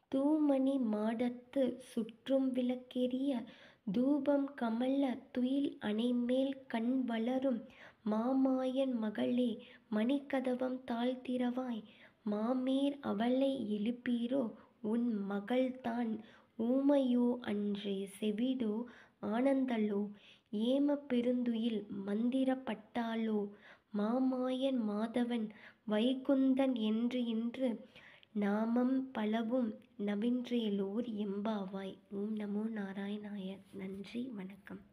தூமணி மாடத்து சுற்றும் விளக்கெரிய தூபம் கமழ துயில் அணைமேல் கண் வளரும் மாமாயன் மகளே மணிக்கதவம் தாழ்த்திறவாய் மாமீர் அவளை எழுப்பீரோ உன் மகள்தான் ஊமையோ அன்றே செவிடோ ஆனந்தளோ ஏமப் பெருந்துயில் மந்திரப் பட்டாளோ மாமாயன் மாதவன் வைகுந்தன் என்று இன்று நாமம் பலவும் நவின்றேலோர் எம்பாவாய் ஓம் நமோ நாராயணாய நன்றி வணக்கம்